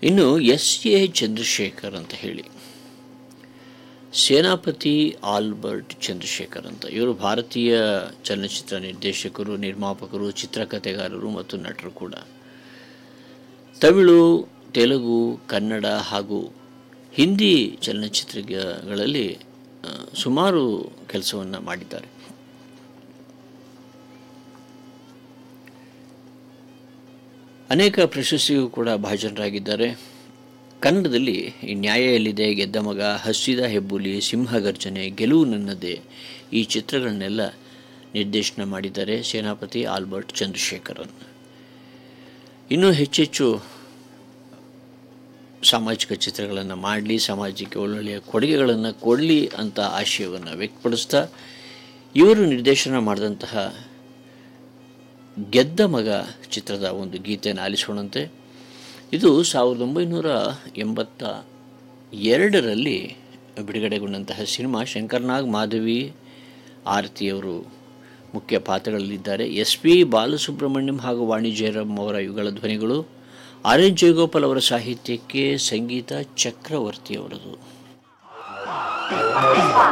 ಇನ್ನು S A Chandrashekhar ಅಂತ ಹೇಳಿ ಸೇನಾಪತಿ ಆಲ್ಬರ್ಟ್ ಚಂದ್ರಶೇಖರ್ ಅಂತ ಇವರು ಭಾರತೀಯ ಚಲನಚಿತ್ರ ನಿರ್ದೇಶಕರು ನಿರ್ಮಾಪಕರು ಚಿತ್ರಕಥೆಗಾರರು ಮತ್ತು ನಟರು ಕೂಡ ತಮಿಳು ತೆಲುಗು ಕನ್ನಡ ಹಾಗೂ ಹಿಂದಿ ಚಲನಚಿತ್ರಗಳಲ್ಲಿ ಆ, ಸುಮಾರು ಕೆಲಸವನ್ನು ಮಾಡಿದ್ದಾರೆ ಅನೇಕ ಪ್ರಶಸ್ತಿಗೂ ಕೂಡ ಭಾಜನರಾಗಿದ್ದಾರೆ ಕನ್ನಡದಲ್ಲಿ ಈ ನ್ಯಾಯ ಎಲ್ಲಿದೆ ಗೆದ್ದ ಮಗ ಹಸಿದ ಹೆಬ್ಬುಲಿ ಸಿಂಹಗರ್ಜನೆ ಗೆಲುವು ನನ್ನದೇ ಈ ಚಿತ್ರಗಳನ್ನೆಲ್ಲ ನಿರ್ದೇಶನ ಮಾಡಿದ್ದಾರೆ ಸೇನಾಪತಿ ಆಲ್ಬರ್ಟ್ ಚಂದ್ರಶೇಖರನ್ ಇನ್ನೂ ಹೆಚ್ಚೆಚ್ಚು ಸಾಮಾಜಿಕ ಚಿತ್ರಗಳನ್ನು ಮಾಡಲಿ ಸಮಾಜಕ್ಕೆ ಒಳ್ಳೊಳ್ಳೆಯ ಕೊಡುಗೆಗಳನ್ನು ಕೊಡಲಿ ಅಂತ ಆಶಯವನ್ನು ವ್ಯಕ್ತಪಡಿಸ್ತಾ ಇವರು ನಿರ್ದೇಶನ ಮಾಡಿದಂತಹ ಗೆದ್ದ ಮಗ ಚಿತ್ರದ ಒಂದು ಗೀತೆಯನ್ನು ಆಲಿಸೋಣಂತೆ ಇದು ಸಾವಿರದ ಒಂಬೈನೂರ ಎಂಬತ್ತ ಎರಡರಲ್ಲಿ ಬಿಡುಗಡೆಗೊಂಡಂತಹ ಸಿನಿಮಾ ಶಂಕರ್ನಾಗ್ ಮಾಧವಿ ಆರತಿಯವರು ಮುಖ್ಯ ಪಾತ್ರಗಳಲ್ಲಿದ್ದಾರೆ ಎಸ್ ಪಿ ಬಾಲಸುಬ್ರಹ್ಮಣ್ಯಂ ಹಾಗೂ ವಾಣಿ ಜಯರಾಮ್ ಅವರ ಯುಗಳ ಧ್ವನಿಗಳು ಆರ್ ಎನ್ ಜಯಗೋಪಾಲ್ ಅವರ ಸಾಹಿತ್ಯಕ್ಕೆ ಸಂಗೀತ ಚಕ್ರವರ್ತಿ ಅವರದು